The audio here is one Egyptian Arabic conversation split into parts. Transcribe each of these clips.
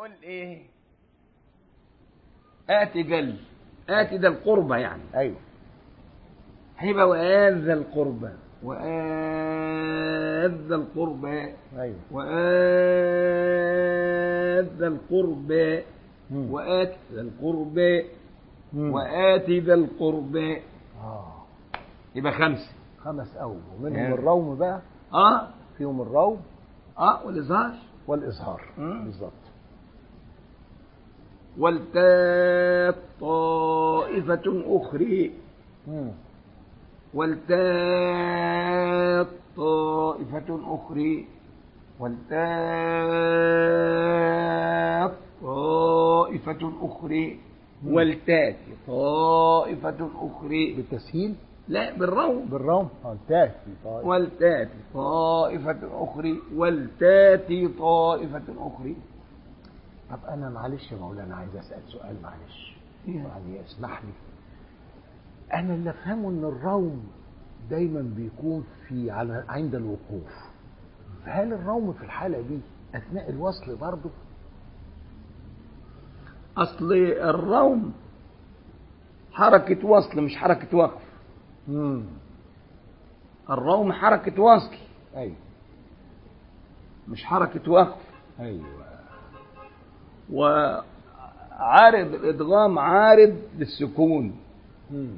اقول ايه اتي ذل اتي ذا القربى يعني ايوه هيبقى وآت ذا القربى وآت ذا القربى ايوه وآت ذا القربى مم. وآت ذا القربى مم. وآت ذا القربى اه يبقى خمسة خمس اوجه ومنهم يعني. الروم بقى اه فيهم الروم اه والإظهار والاظهار مم. بالظبط والتات طائفة أخرى مم. والتات طائفة أخرى والتات طائفة أخرى والتات طائفة أخرى بالتسهيل لا بالروم بالروم اه التاء في طائف والتات طائفة أخرى والتات طائفة أخرى طب انا معلش يا مولانا عايز اسال سؤال معلش إيه؟ يعني اسمح لي انا اللي افهمه ان الروم دايما بيكون في على عند الوقوف فهل الروم في الحاله دي اثناء الوصل برضه أصل الروم حركة وصل مش حركة وقف امم الروم حركة وصل ايوه مش حركة وقف ايوه وعارض الإدغام عارض للسكون امم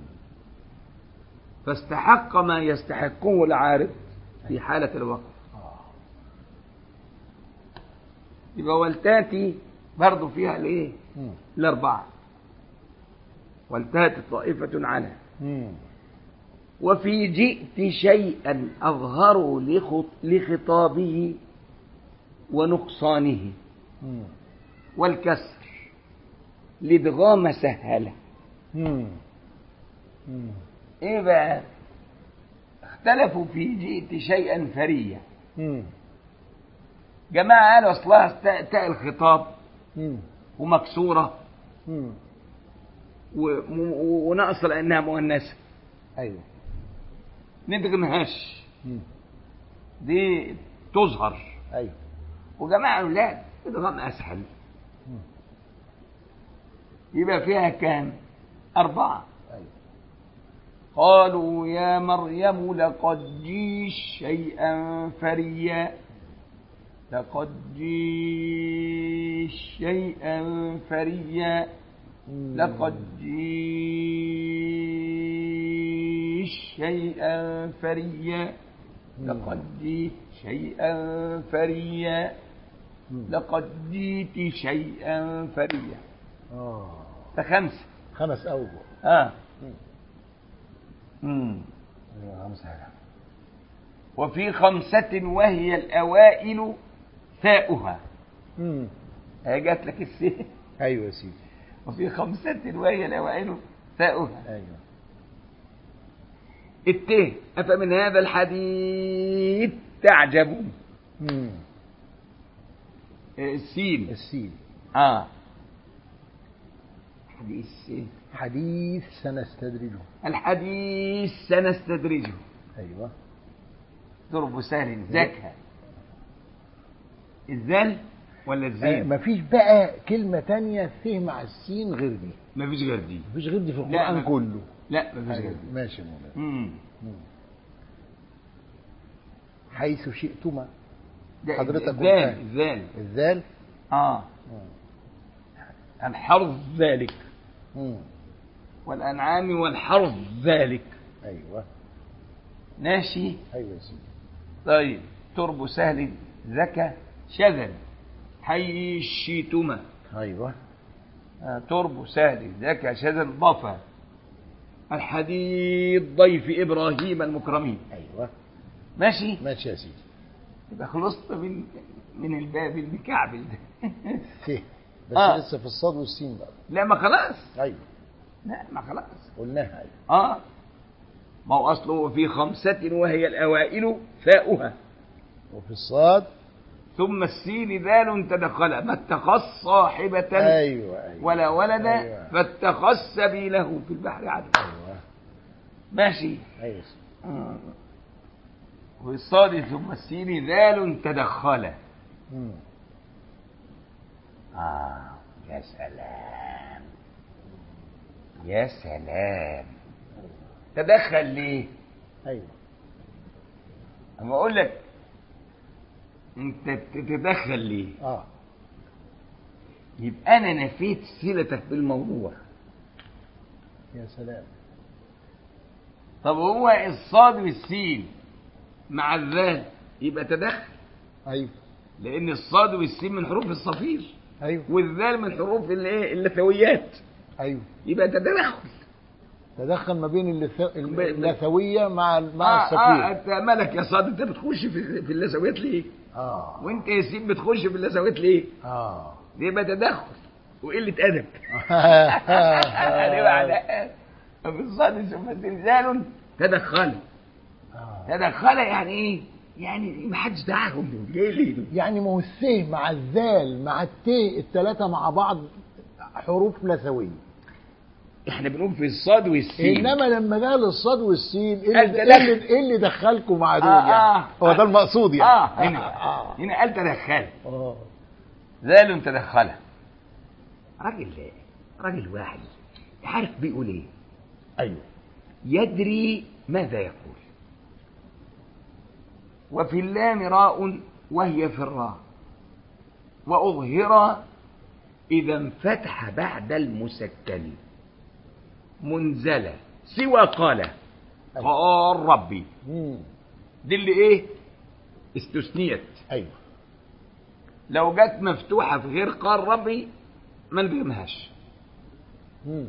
فاستحق ما يستحقه العارض في حالة الوقف اه يبقى والتاتي برضه فيها الايه؟ امم الأربعة والتاتي طائفة عنها امم وفي جئت شيئا أظهر لخط- لخطابه ونقصانه امم والكسر لادغام سهله امم امم ايه بقى اختلفوا في جئت شيئا فريا امم جماعة قالوا اصلها تاء تاء الخطاب امم ومكسورة امم و- و- وناقصة لأنها مؤنثة ايوه ندغمهاش امم دي تظهر ايوه وجماعة قالوا لا ادغام أسهل مم. يبقى فيها كام؟ أربعة ايوه قالوا يا مريم لقد جيت شيئا فريا لقد جيت شيئا فريا مم. لقد جيت شيئا فريا مم. لقد جيت شيئا فريا مم. لقد جيت شيئا فريا اه ده خمسة خمس اوجه اه مم. مم. ايوه خمسه وفي خمسة وهي الأوائل ثاؤها امم هي جات لك السين ايوه يا سيدي وفي خمسة وهي الأوائل ثاؤها ايوه الت أفمن هذا الحديث تعجبون امم آه، السين السين اه حديث حديث سنستدرجه الحديث سنستدرجه ايوه ضرب سهل زكها الذل ولا آه الزين مفيش بقى كلمة تانية فيه مع السين غير دي مفيش غير دي مفيش غير دي في لا، القرآن ما- كله لا مفيش غير أيوة. دي ماشي يا مولانا مم. مم. حيث شئتما ده حضرتك الذال قلتها. الذال الذال اه الحرث ذلك مم. والأنعام والحرث ذلك ايوه ماشي ايوه يا سيدي طيب ترب سهل زكى شذل حي الشيتما ايوه آه، ترب سهل زكى شذل ضفا الحديد ضيف إبراهيم المكرمين ايوه ماشي ماشي يا سيدي يبقى خلصت من من الباب المكعبل ده فيه بس آه. لسه في الصاد والسين بقى لا ما خلاص ايوه لا ما خلاص قلناها ايوه اه ما هو أصله في خمسة وهي الأوائل ثاؤها وفي الصاد ثم السين ذال تدخل ما اتخذ صاحبة ايوه ايوه ولا ولد أيوة. فاتخذ سبيله في البحر عدوا ايوه ماشي ايوه يا سيدي. آه. والصاد ثم السين ذال تدخل مم. آه يا سلام يا سلام تدخل ليه؟ ايوه أما أقول لك أنت تتدخل ليه؟ اه يبقى أنا نفيت صلتك بالموضوع يا سلام طب هو الصاد والسين مع الذال يبقى تدخل ايوه لأن الصاد والسين من حروف الصفير ايوه والذال من حروف الايه اللثويات ايوه يبقى تدخل تدخل ما بين اللث... ب- اللثويه مع مع آه, آه الصفير انت مالك يا صاد انت بتخش في في اللثويات ليه؟ اه وانت يا سين بتخش في اللثويات ليه؟ اه دي يبقى تدخل وقلة أدب دي معناها ففي الصاد ثم زلزال تدخل آه. تدخل يعني ايه؟ يعني ما حدش دعاهم دول جاي ليه دول؟ يعني ما هو الس مع الذال مع الت الثلاثه مع بعض حروف لثويه احنا بنقول في الصاد والسين انما لما قال الصاد والسين ايه قال اللي, تدخل. إيه اللي, إيه اللي دخلكم مع دول آه، يعني آه. هو ده المقصود يعني اه هنا آه. هنا قال تدخل آه. زال تدخل راجل راجل واحد عارف بيقول ايه؟ ايوه يدري ماذا يقول وفي اللام راء وهي في الراء وأظهر إذا انفتح بعد المسكن منزلة سوى قال قال ربي مم. دي اللي ايه استثنيت ايوه لو جت مفتوحة في غير قال ربي ما ندغمهاش مم.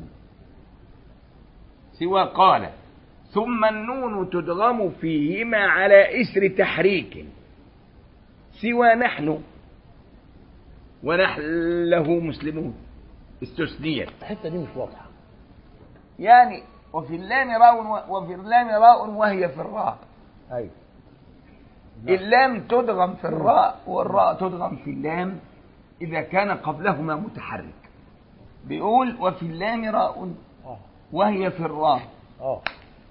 سوى قال ثم النون تدغم فيهما على إسر تحريك سوى نحن ونحن له مسلمون استثنيت الحته دي مش واضحه يعني وفي اللام راء وفي اللام راء وهي في الراء ايوه نعم. اللام تدغم في الراء والراء تدغم في اللام إذا كان قبلهما متحرك بيقول وفي اللام راء اه وهي في الراء اه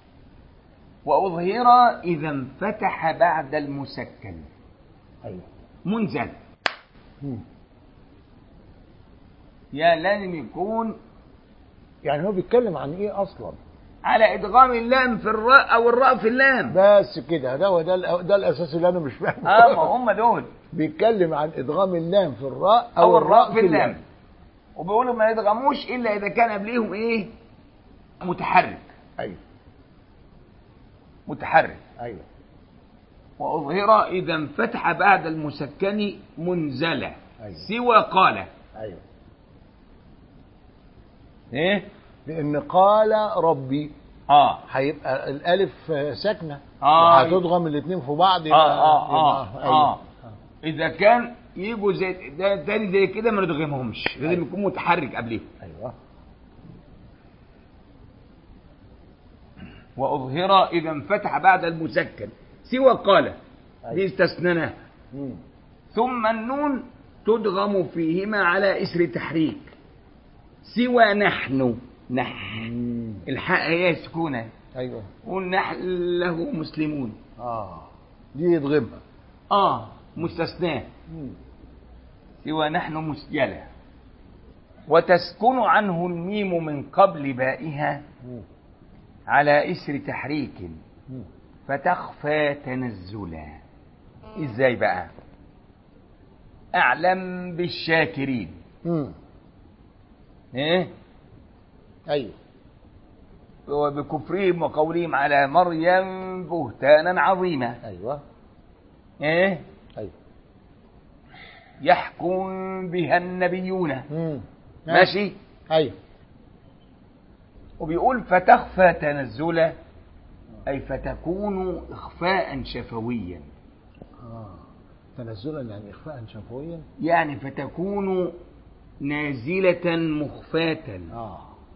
وأظهر إذا انفتح بعد المسكن ايوه منزل مم. يا لازم يكون يعني هو بيتكلم عن ايه اصلا على إدغام اللام في الراء أو الراء في اللام بس كده ده هو ده الأ- ده الاساس اللي انا مش فاهمه اه ما هم دول بيتكلم عن ادغام اللام في الراء أو الراء في اللام وبيقولوا ما يدغموش إلا إذا كان قبليهم إيه متحرك ايوه متحرك ايوه وأظهر إذا انفتح بعد المسكن منزلة أيوة. سوى قال ايوه إيه لان قال ربي آه هيبقى الالف ساكنه آه. وهتضغم الاثنين في بعض آه آه آه, يبقى- آه. إذا كان يجوا زي ده تاني زي كده ما ندغمهمش لازم أيوة. يكون متحرك قبليهم ايوه وأظهر إذا انفتح بعد المسكن سوى قال دي أيوة. استثنناه مم. ثم النون تدغم فيهما على إسر تحريك سوى نحن نحن مم. الحاء هي سكونة ايوه ونحن له مسلمون اه دي يضغمها آه مستثناه مم. سوى نحن مسجلة وتسكن عنه الميم من قبل بائها مم. على إسر تحريك مم. فتخفى تنزلا ازاي بقى اعلم بالشاكرين مم. ايه ايوه وبكفرهم وقولهم على مريم بهتانا عظيما ايوه ايه ايوه يحكم بها النبيون مم. ماشي ايوه وبيقول فتخفى تنزلا اي فتكون اخفاء شفويا اه تنزلا يعني اخفاء شفويا يعني فتكون نازله مخفاه اه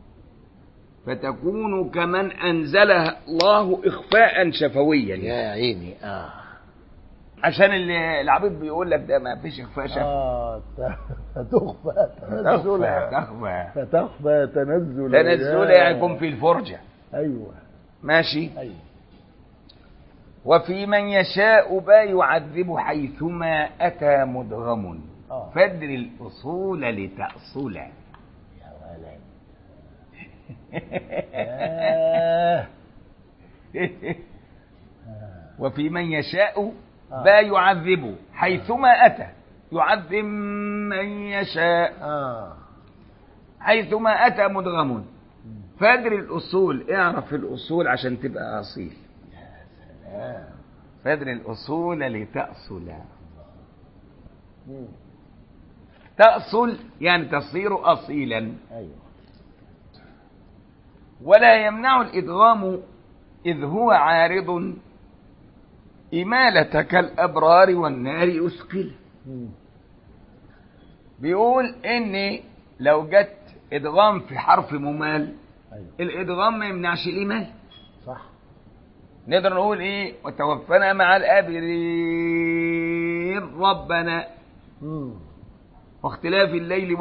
فتكون كمن أنزلها الله إخفاء شفويا يا عيني اه عشان اللي العبيط بيقول لك ده ما فيش إخفاء شفوي اه ت- فتخفى تخفى تنزلا تخفى فتخفى تنزلا تنزل يا- يعني يكون في الفرجة ايوه ماشي ايوه وفي من يشاء با يعذب حيثما أتى مدغم اه فدر الأصول لتأصل يا ولد آه. وفي من يشاء آه. با يعذبه حيثما أتى يعذب من يشاء اه حيثما أتى مدغم فدر الأصول اعرف الأصول عشان تبقى أصيل آه. فدر الأصول لتأصل مم. تأصل يعني تصير أصيلا ايوه ولا يمنع الإدغام إذ هو عارض إمالة كالأبرار والنار أسكل مم. بيقول إن لو جت إدغام في حرف ممال ايوه الإدغام ما يمنعش الإمال صح نقدر نقول إيه وتوفنا مع الأبرين ربنا مم. واختلاف الليل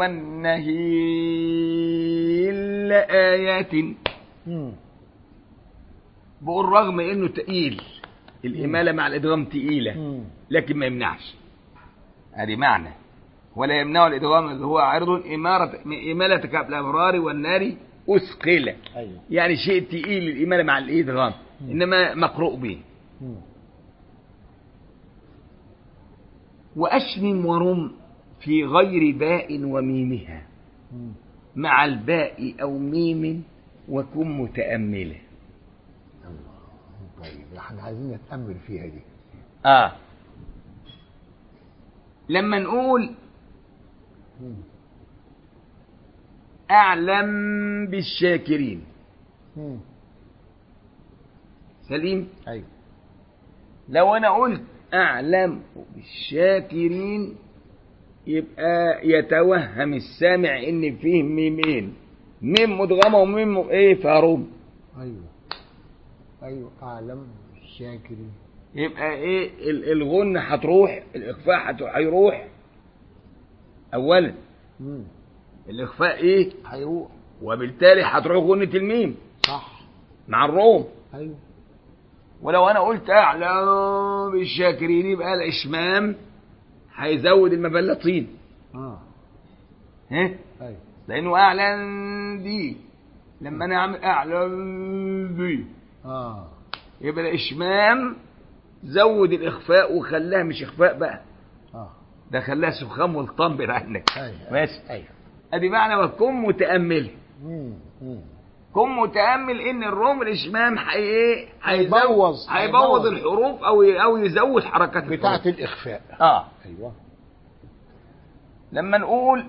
والنهير لآيات مم. بقول رغم إنه تقيل الإمالة مع الإدغام تقيلة مم. لكن ما يمنعش هذه معنى ولا يمنع الإدغام اللي هو عرض إمارة إمالة كالأبرار والنار أثقل ايوه يعني شيء تقيل الإمالة مع الإدغام مم. إنما مقروء به مم. وأشمم ورم في غير باء وميمها مم. مع الباء أو ميم وكن متأملا الله طيب احنا عايزين نتامل فيها دي آه لما نقول مم. أعلم بالشاكرين مم. سليم ايوه لو أنا قلت أعلم بالشاكرين يبقى يتوهم السامع إن فيه ميمين ميم مدغمة وميم إيه فاروم ايوه ايوه اعلم الشاكرين يبقى إيه ال- الغنة هتروح الإخفاء هت- هيروح أولا مم. الإخفاء إيه هيروح وبالتالي هتروح غنة الميم صح مع الروم ايوه ولو انا قلت اعلم بالشاكرين يبقى الاشمام هيزود المبلطين اه ها ايوه لانه اعلن دي لما انا اعمل اعلن دي اه يبقى الاشمام زود الاخفاء وخلاها مش اخفاء بقى اه ده خلاها سخام والطنبر عنك ايوه ماشي ايوه ادي معنى وكن متامل مم. مم. كن متامل ان الروم الاشمام حي ايه هيزود- هيبوظ- هيبوظ هيبوظ. الحروف او او يزود حركات بتاعة الحروف. الإخفاء اه أيوة لما نقول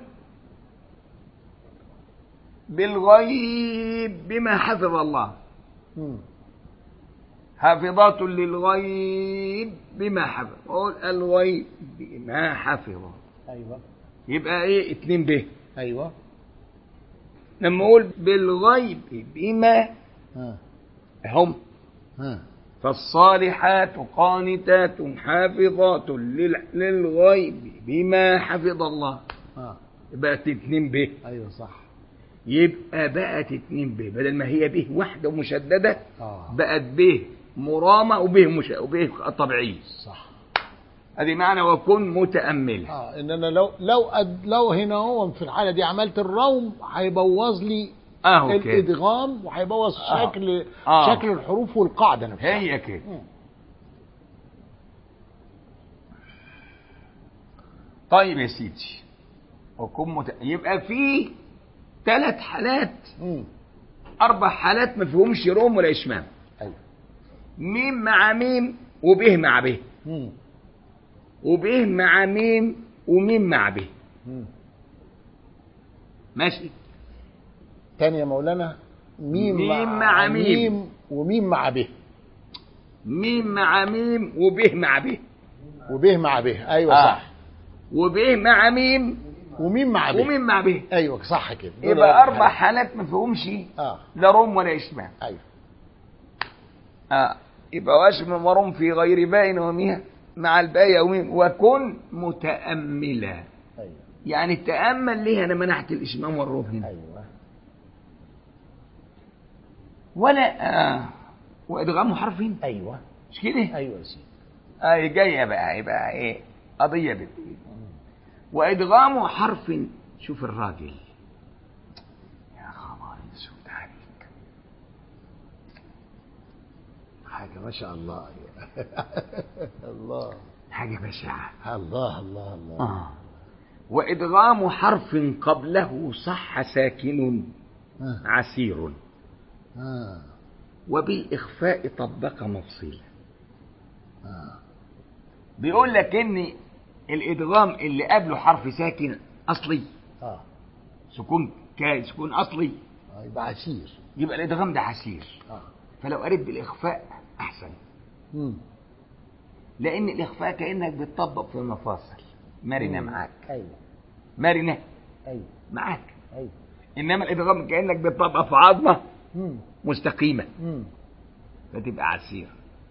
بالغيب بما حفظ الله مم. حافظات للغيب بما حفظ قول الغيب بما حفظ أيوة يبقى ايه اتنين به أيوة لما اقول بالغيب بما ها هم ها فالصالحات قانتات حافظات لل- للغيب بما حفظ الله ها بقت اتنين به أيوة صح يبقى بقت اتنين به بدل ما هي به واحدة ومشددة آه بقت به مرامة وبه مش... وبه طبيعية صح هذه معنى وكن متأمل اه ان انا لو لو أد لو هنا هو في الحاله دي عملت الروم هيبوظ لي اهو كده الادغام وهيبوظ آه. شكل آه. شكل الحروف والقاعده نفسها هي كده مم. طيب يا سيدي وكن مت... يبقى في ثلاث حالات مم. اربع حالات ما فيهمش روم ولا اشمام ايوه ميم مع ميم وبه مع به مم. وبه مع ميم وميم مع به مم. ماشي تاني يا مولانا ميم, ميم مع ميم. ميم وميم مع به ميم مع ميم وبه مع به وبه مع به ايوه آه. صح وبه مع ميم وميم مع به وميم مع به ايوه صح كده دول يبقى اربع حالات. حالات ما فيهمش اه لا روم ولا اشمام ايوه آه. يبقى واشمم ورم في غير باء وميها مع الباء وميم وكن متأملا ايوه يعني تأمل ليه أنا منعت الإشمام والروم هنا ايوه ولا آه. وإدغام حرف هنا ايوه مش كده؟ ايوه يا سيدي آه جاية بقى يبقى إيه قضية بت- وإدغام حرف شوف الراجل يا خبر اسود عليك حاجة ما شاء الله الله حاجة بشعة الله الله الله آه. وإدغام حرف قبله صح ساكن آه. عسير آه. وبالإخفاء طبق مفصيلا آه. بيقول لك إن الإدغام اللي قبله حرف ساكن أصلي آه. سكون كا سكون أصلي آه. يبقى عسير يبقى الإدغام ده عسير آه. فلو قريت بالإخفاء أحسن مم. لأن الإخفاء كأنك بتطبق في المفاصل مرنة مم. معاك أيوه مرنة أيوه معاك أيوه إنما الإدغام كأنك بتطبق في عظمة مم. مستقيمة مم. فتبقى عسير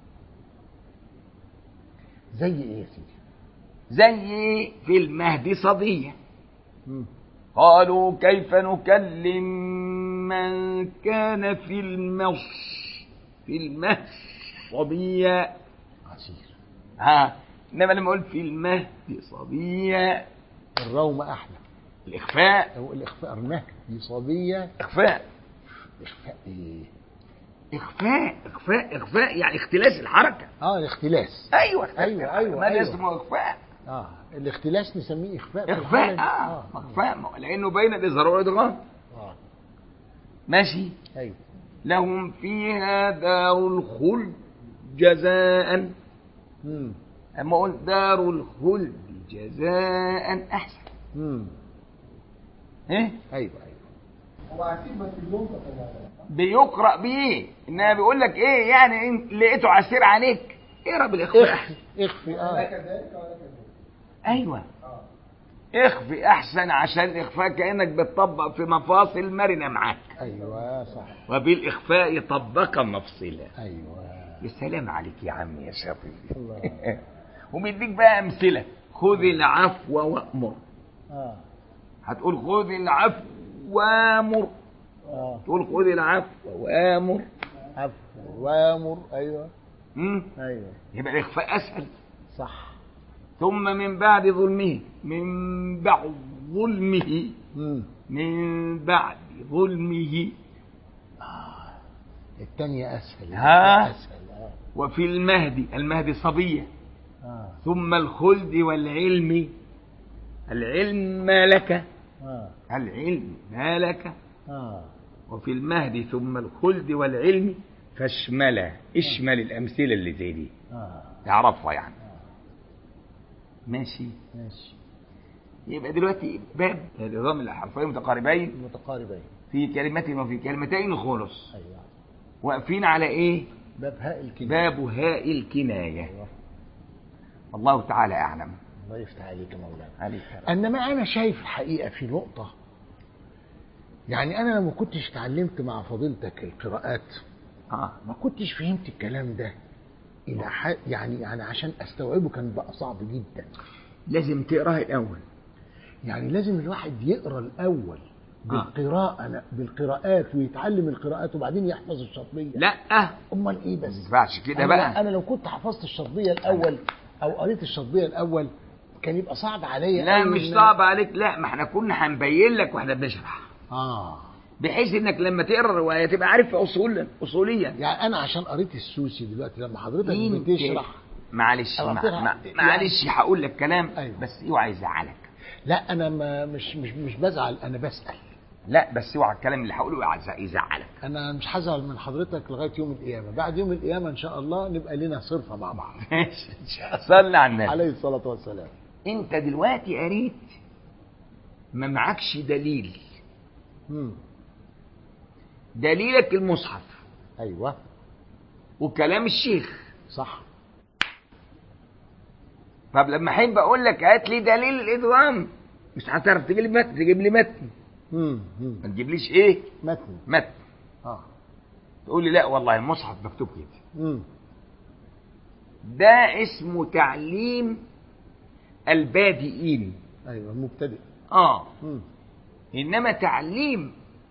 زي إيه يا سيدي؟ زي في المهد صبية مم. قالوا كيف نكلم من كان في المص في المهد صبيا عسير ها انما لما اقول في المهد صبيا الروم أحلى الاخفاء أو الإخفاء المهدي صبية اخفاء إخفاء إيه؟ اخفاء اخفاء اخفاء يعني اختلاس الحركه آه الاختلاس ايوه اختلاس أيوة، الحركة. أيوة، ما ده أيوة. اسمه اخفاء آه الاختلاس نسميه إخفاء في اخفاء الحالة دي. اه اخفاء لانه بين الاظهار والادغام آه. ماشي أيوه لهم فيها دار الخلد جزاء مم. اما قلت دار الخلد جزاء احسن مم. ايه أيوه أيوه بيقرا بايه انما بيقول لك ايه يعني انت لقيته عسير عليك اقرا بالاخفاء اخفي اخفي اه ايوه اخفي احسن عشان الاخفاء كانك بتطبق في مفاصل مرنه معاك ايوه صح وبالاخفاء طبقا مفصلا ايوه يا سلام عليك يا عم يا شفيق الله وبيديك بقى امثله خذ العفو وامر اه هتقول خذ العفو وامر اه تقول خذ العفو وامر عفو وامر ايوه مم. ايوه يبقى الاخفاء اسهل صح ثم من بعد ظلمه من بعد ظلمه امم من بعد ظلمه الثانية اسهل ها؟ اسهل اه وفي المهد المهد صبية اه ثم الخلد والعلم العلم ما لك اه العلم ما لك اه وفي المهد ثم الخلد والعلم فاشمل اشمل الأمثلة اللي زي دي اه تعرفها يعني ماشي ماشي يبقى دلوقتي باب النظام الحرفين متقاربين متقاربين في كلمة وفي كلمتين خلص ايوه واقفين على ايه باب هاء الكناية باب هاء الكناية ايوه والله تعالى أعلم الله يفتح عليك يا مولانا عليك انما انا شايف الحقيقه في نقطه يعني انا لما كنتش اتعلمت مع فضيلتك القراءات آه. ما كنتش فهمت الكلام ده الى حد يعني يعني عشان استوعبه كان بقى صعب جدا لازم تقراها الأول يعني لازم الواحد يقرا الاول بالقراءه بالقراءات ويتعلم القراءات وبعدين يحفظ الشطبيه لا امال ايه ما بس ينفعش كده أنا- بقى انا لو كنت حفظت الشطبيه الاول او قريت الشطبيه الاول كان يبقى صعب عليا لا أوي مش إن- صعب عليك لا ما احنا كنا هنبين لك واحنا بنشرح اه بحيث انك لما تقرا الروايه تبقى عارف اصول اصوليا يعني انا عشان قريت السوسي دلوقتي لما حضرتك انت- بتشرح معلش أنا مع- بترها- مع- يعني- معلش هقول لك كلام أيوة. بس اوعى يزعلك لا انا ما مش مش مش بزعل انا بسال لا بس اوعى الكلام اللي هقوله اوعى يزعلك انا مش هزعل من حضرتك لغايه يوم القيامه بعد يوم القيامه ان شاء الله نبقى لنا صرفه مع بعض ماشي صلي على النبي عليه الصلاه والسلام انت دلوقتي قريت ما معكش دليل امم دليلك المصحف ايوه وكلام الشيخ صح طب لما حين بقول لك هات لي دليل الادغام مش هتعرف تجيب لي متن تجيب لي متن امم ما امم تجيبليش ايه متن متن اه تقول لي لا والله المصحف مكتوب كده امم ده اسمه تعليم البادئين ايوه مبتدئ اه امم انما تعليم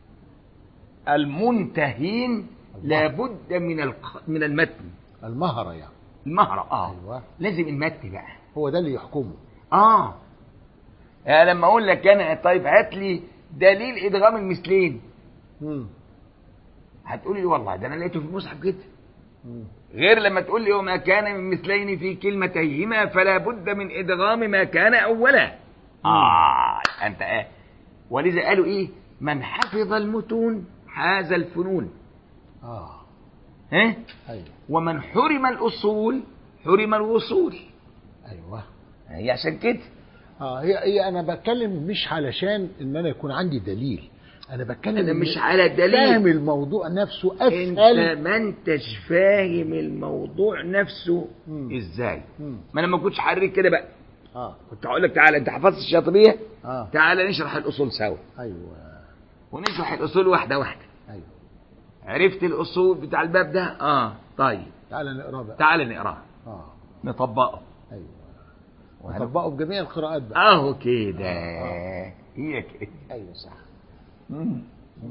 المنتهين لابد من الق... من المتن المهره يعني المهرة اه ايوه لازم المتن بقى هو ده اللي يحكمه اه يعني لما اقول لك انا طيب هات لي دليل ادغام المثلين مم. هتقول لي والله ده انا لقيته في المصحف كده مم. غير لما تقول لي وما كان من مثلين في كلمتيهما فلا بد من ادغام ما كان اولا اه انت اه ولذا قالوا ايه من حفظ المتون حاز الفنون اه ها ايوه ومن حرم الاصول حرم الوصول ايوه هي عشان كده اه هي هي انا بتكلم مش علشان ان انا يكون عندي دليل انا بتكلم انا إن مش على دليل فاهم الموضوع نفسه انت اسهل ما انتش فاهم الموضوع نفسه مم. ازاي مم. ما انا ما كنتش حريك كده بقى اه كنت هقول لك تعالى انت حفظت الشاطبيه اه تعالى نشرح الاصول سوا ايوه ونشرح الاصول واحده واحده ايوه عرفت الاصول بتاع الباب ده اه طيب تعالى نقرا بقى تعالى نقراه اه نطبقه ايوه وهن- نطبقه بجميع القراءات بقى اهو كده هي كده ايوه صح مم.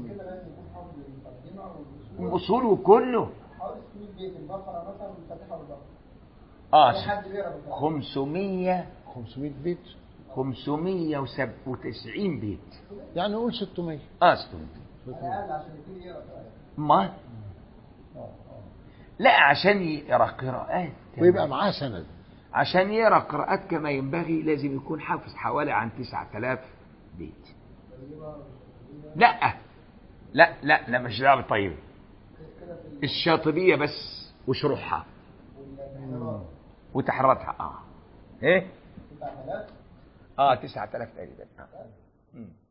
الاصول وكله حوالي 600 بيت البقره مثلا والفاتحه والبقره اه اي حد بيقرا بالفاتحه 500 500 بيت 597 بيت يعني نقول 600 اه 600 على الاقل عشان يبتدي يقرا شويه ما لا عشان يقرا قراءات ويبقى معاه سند عشان يقرا قراءات كما ينبغي لازم يكون حافظ حوالي عن 9000 بيت لا لا لا لا مش دعوه بالطيبه الشاطبيه بس وشروحها وتحريراتها اه ايه اه 9000 تقريبا آه. مم.